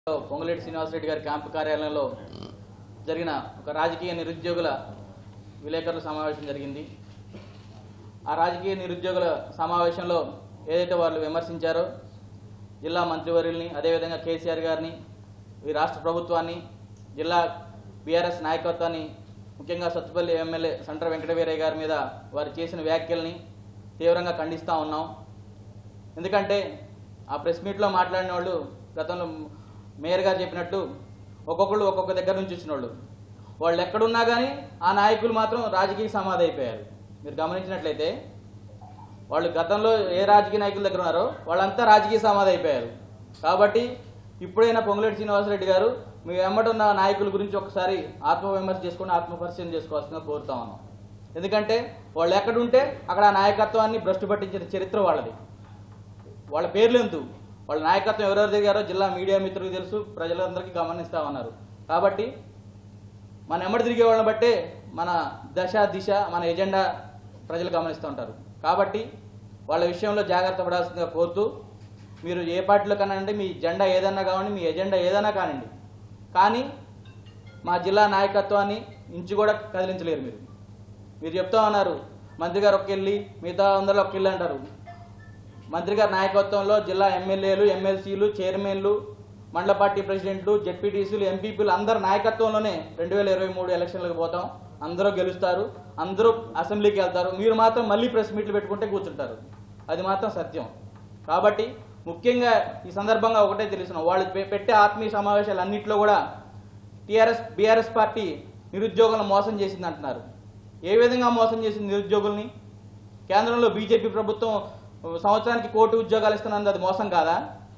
పొంగులేటి శ్రీనివాసరెడ్డి గారి క్యాంపు కార్యాలయంలో జరిగిన ఒక రాజకీయ నిరుద్యోగుల విలేకరుల సమావేశం జరిగింది ఆ రాజకీయ నిరుద్యోగుల సమావేశంలో ఏదైతే వాళ్ళు విమర్శించారో జిల్లా మంత్రివర్యుల్ని అదేవిధంగా కేసీఆర్ గారిని ఈ రాష్ట్ర ప్రభుత్వాన్ని జిల్లా బీఆర్ఎస్ నాయకత్వాన్ని ముఖ్యంగా సత్తుపల్లి ఎమ్మెల్యే సంట్ర వెంకటవీరయ్య గారి మీద వారు చేసిన వ్యాఖ్యల్ని తీవ్రంగా ఖండిస్తూ ఉన్నాం ఎందుకంటే ఆ ప్రెస్ మీట్లో మాట్లాడిన వాళ్ళు గతంలో మేయర్ గారు చెప్పినట్టు ఒక్కొక్కళ్ళు ఒక్కొక్క దగ్గర నుంచి వచ్చిన వాళ్ళు వాళ్ళు ఎక్కడున్నా కానీ ఆ నాయకులు మాత్రం రాజకీయ సమాధి అయిపోయారు మీరు గమనించినట్లయితే వాళ్ళు గతంలో ఏ రాజకీయ నాయకుల దగ్గర ఉన్నారో వాళ్ళంతా రాజకీయ సమాధి అయిపోయారు కాబట్టి ఇప్పుడైనా పొంగులేటి శ్రీనివాసరెడ్డి గారు మీ వెంబడున్న నాయకుల గురించి ఒకసారి ఆత్మవిమర్శ చేసుకుని ఆత్మపరిశీలన చేసుకోవాల్సిందిగా కోరుతా ఉన్నాం ఎందుకంటే వాళ్ళు ఎక్కడుంటే అక్కడ ఆ నాయకత్వాన్ని భ్రష్టు పట్టించిన చరిత్ర వాళ్ళది వాళ్ళ పేర్లు ఎందుకు వాళ్ళ నాయకత్వం ఎవరెవరు దిగారో జిల్లా మీడియా మిత్రులకు తెలుసు ప్రజలందరికీ గమనిస్తా ఉన్నారు కాబట్టి మన ఎమ్మడి తిరిగే వాళ్ళని బట్టే మన దశ దిశ మన ఎజెండా ప్రజలు గమనిస్తూ ఉంటారు కాబట్టి వాళ్ళ విషయంలో జాగ్రత్త పడాల్సిందిగా కోరుతూ మీరు ఏ పార్టీలో కానివ్వండి మీ జెండా ఏదన్నా కావండి మీ ఎజెండా ఏదైనా కానివ్వండి కానీ మా జిల్లా నాయకత్వాన్ని ఇంచు కూడా కదిలించలేరు మీరు మీరు చెప్తా ఉన్నారు మంత్రి గారు ఒక్కెళ్ళి మిగతా అందరూ ఒక్కెళ్ళి అంటారు మంత్రి గారి నాయకత్వంలో జిల్లా ఎమ్మెల్యేలు ఎమ్మెల్సీలు చైర్మన్లు మండల పార్టీ ప్రెసిడెంట్లు జెడ్పీటీసీలు ఎంపీపీలు అందరి నాయకత్వంలోనే రెండు వేల ఇరవై మూడు ఎలక్షన్లకు పోతాం అందరూ గెలుస్తారు అందరూ అసెంబ్లీకి వెళ్తారు మీరు మాత్రం మళ్ళీ ప్రెస్ మీట్లు పెట్టుకుంటే కూర్చుంటారు అది మాత్రం సత్యం కాబట్టి ముఖ్యంగా ఈ సందర్భంగా ఒకటే తెలుస్తున్నాం వాళ్ళు పె- పెట్టే ఆత్మీయ సమావేశాలు అన్నింటిలో కూడా టీఆర్ఎస్ బీఆర్ఎస్ పార్టీ నిరుద్యోగులను మోసం చేసింది అంటున్నారు ఏ విధంగా మోసం చేసింది నిరుద్యోగుల్ని కేంద్రంలో బీజేపీ ప్రభుత్వం సంవత్సరానికి కోటి ఉద్యోగాలు ఇస్తున్నది అది మోసం కాదా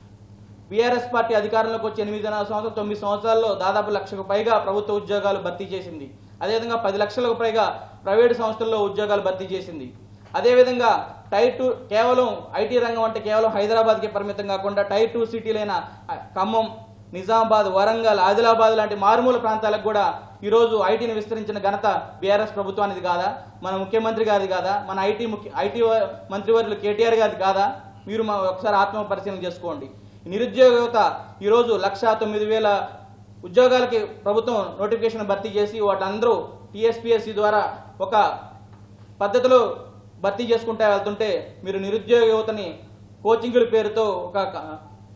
బీఆర్ఎస్ పార్టీ అధికారంలోకి వచ్చి ఎనిమిదిన్నర సంవత్సరం తొమ్మిది సంవత్సరాల్లో దాదాపు లక్షకు పైగా ప్రభుత్వ ఉద్యోగాలు భర్తీ చేసింది అదేవిధంగా పది లక్షలకు పైగా ప్రైవేటు సంస్థల్లో ఉద్యోగాలు భర్తీ చేసింది అదేవిధంగా టైర్ టూ కేవలం ఐటీ రంగం అంటే కేవలం హైదరాబాద్కి పరిమితం కాకుండా టైర్ టూ సిటీలైన ఖమ్మం నిజామాబాద్ వరంగల్ ఆదిలాబాద్ లాంటి మారుమూల ప్రాంతాలకు కూడా ఈరోజు ఐటీని విస్తరించిన ఘనత బీఆర్ఎస్ ప్రభుత్వానిది కాదా మన ముఖ్యమంత్రి గారిది కాదా మన ఐటీ ముఖ్య ఐటీ మంత్రివర్యులు కేటీఆర్ గారిది కాదా మీరు మా ఒకసారి ఆత్మ పరిశీలన చేసుకోండి ఈ నిరుద్యోగ యువత ఈరోజు లక్ష తొమ్మిది వేల ఉద్యోగాలకి ప్రభుత్వం నోటిఫికేషన్ భర్తీ చేసి వాటందరూ టీఎస్పీఎస్సీ ద్వారా ఒక పద్ధతిలో భర్తీ చేసుకుంటా వెళ్తుంటే మీరు నిరుద్యోగ యువతని కోచింగుల పేరుతో ఒక క-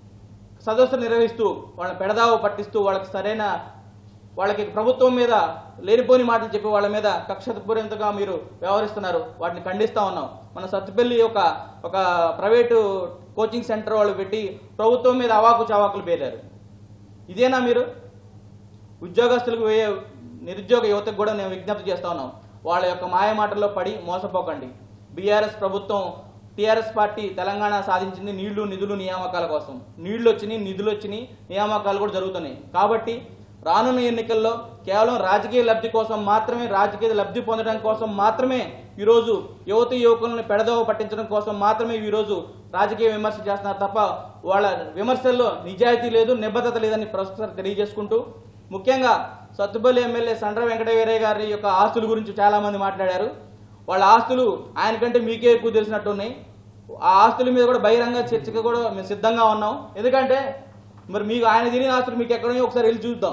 సదస్సులు నిర్వహిస్తూ వాళ్ళని పెడదావ పట్టిస్తూ వాళ్ళకి సరైన వాళ్ళకి ప్రభుత్వం మీద లేనిపోని మాటలు చెప్పి వాళ్ళ మీద కక్షపూరితంగా మీరు వ్యవహరిస్తున్నారు వాటిని ఖండిస్తా ఉన్నాం మన సత్తుపల్లి ఒక ఒక ప్రైవేటు కోచింగ్ సెంటర్ వాళ్ళు పెట్టి ప్రభుత్వం మీద అవాకు చవాకులు పేరారు ఇదేనా మీరు ఉద్యోగస్తులకు వేయే నిరుద్యోగ యువతకు కూడా నేను విజ్ఞప్తి చేస్తా ఉన్నాం వాళ్ళ యొక్క మాయ మాటల్లో పడి మోసపోకండి బీఆర్ఎస్ ప్రభుత్వం టీఆర్ఎస్ పార్టీ తెలంగాణ సాధించింది నీళ్లు నిధులు నియామకాల కోసం నీళ్లు వచ్చినాయి నిధులు వచ్చినాయి నియామకాలు కూడా జరుగుతున్నాయి కాబట్టి రానున్న ఎన్నికల్లో కేవలం రాజకీయ లబ్ధి కోసం మాత్రమే రాజకీయ లబ్ధి పొందడం కోసం మాత్రమే ఈరోజు యువతి యువకులను పెడదోవ పట్టించడం కోసం మాత్రమే ఈరోజు రాజకీయ విమర్శ చేస్తున్నారు తప్ప వాళ్ళ విమర్శల్లో నిజాయితీ లేదు నిబద్ధత లేదని ప్రస్తుతం తెలియజేసుకుంటూ ముఖ్యంగా సత్తుపల్లి ఎమ్మెల్యే సండ్ర వెంకటవీరయ్య గారి యొక్క ఆస్తుల గురించి చాలా మంది మాట్లాడారు వాళ్ళ ఆస్తులు ఆయన కంటే మీకే ఎక్కువ తెలిసినట్టు ఉన్నాయి ఆ ఆస్తుల మీద కూడా బహిరంగ చర్చకు కూడా మేము సిద్ధంగా ఉన్నాం ఎందుకంటే మరి మీకు ఆయన తెలియని ఆస్తులు మీకు ఎక్కడో ఒకసారి వెళ్ళి చూద్దాం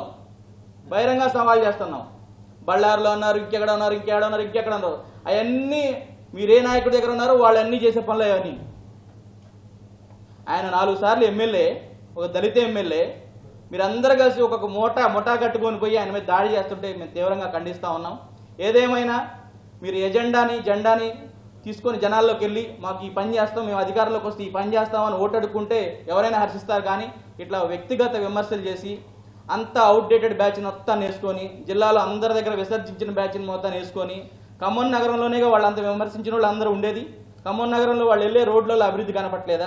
బహిరంగ సవాల్ చేస్తున్నాం బళ్ళారులో ఉన్నారు ఇంకెక్కడ ఉన్నారు ఇంకెక్కడ ఉన్నారు ఇంకెక్కడ ఉన్నారు అవన్నీ మీరే నాయకుడి దగ్గర ఉన్నారో వాళ్ళు అన్నీ చేసే పనులు అవన్నీ ఆయన నాలుగు సార్లు ఎమ్మెల్యే ఒక దళిత ఎమ్మెల్యే మీరందరూ కలిసి ఒక మూట ముఠా కట్టుకొని పోయి ఆయన మీద దాడి చేస్తుంటే మేము తీవ్రంగా ఖండిస్తా ఉన్నాం ఏదేమైనా మీరు ఎజెండాని జెండాని తీసుకొని జనాల్లోకి వెళ్ళి మాకు ఈ పని చేస్తాం మేము అధికారంలోకి వస్తే ఈ పని చేస్తామని ఓటడుకుంటే ఎవరైనా హర్షిస్తారు కానీ ఇట్లా వ్యక్తిగత విమర్శలు చేసి అంత అవుట్డేటెడ్ బ్యాచ్ మొత్తం వేసుకొని జిల్లాలో అందరి దగ్గర విసర్జించిన బ్యాచ్ మొత్తం వేసుకొని ఖమ్మం నగరంలోనేగా వాళ్ళంతా విమర్శించిన వాళ్ళు అందరూ ఉండేది ఖమ్మం నగరంలో వాళ్ళు వెళ్ళే రోడ్లలో అభివృద్ధి కనపట్లేదా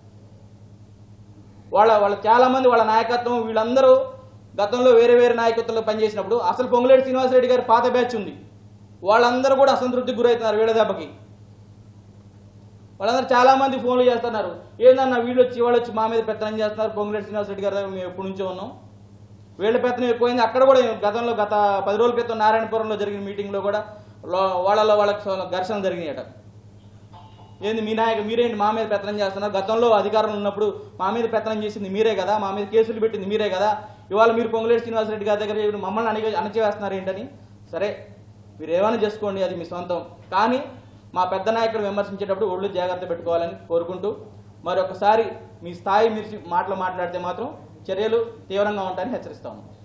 వాళ్ళ వాళ్ళ చాలా మంది వాళ్ళ నాయకత్వం వీళ్ళందరూ గతంలో వేరే వేరే నాయకత్వంలో పనిచేసినప్పుడు అసలు పొంగులేటి శ్రీనివాసరెడ్డి గారి పాత బ్యాచ్ ఉంది వాళ్ళందరూ కూడా అసంతృప్తికి గురవుతున్నారు వీళ్ళ దెబ్బకి వాళ్ళందరూ చాలా మంది ఫోన్లు చేస్తున్నారు ఏందన్నా వీళ్ళు వచ్చి వాళ్ళు వచ్చి మా మీద పెత్తనం చేస్తున్నారు పొంగులేటి శ్రీనివాసరెడ్డి గారి దగ్గర మేము ఎప్పటి నుంచో ఉన్నాం వీళ్ళ పెత్తనం ఎక్కువైంది అక్కడ కూడా గతంలో గత పది రోజుల క్రితం నారాయణపురంలో జరిగిన మీటింగ్లో కూడా లో- వాళ్ళలో వాళ్ళకి ఘర్షణ జరిగినాయట ఏంది మీ నాయకు మీరేంటి మా మీద పెత్తనం చేస్తున్నారు గతంలో అధికారంలో ఉన్నప్పుడు మా మీద పెత్తనం చేసింది మీరే కదా మా మీద కేసులు పెట్టింది మీరే కదా ఇవాళ మీరు పొంగులేటి శ్రీనివాసరెడ్డి గారి దగ్గర చెప్పి మమ్మల్ని అణిగ అణచివేస్తున్నారు ఏంటని సరే మీరు ఏమైనా చేసుకోండి అది మీ సొంతం కానీ మా పెద్ద నాయకులు విమర్శించేటప్పుడు ఒళ్ళు జాగ్రత్త పెట్టుకోవాలని కోరుకుంటూ మరొకసారి మీ స్థాయి మీరు మాటలు మాట్లాడితే మాత్రం చర్యలు తీవ్రంగా ఉంటాయని హెచ్చరిస్తాము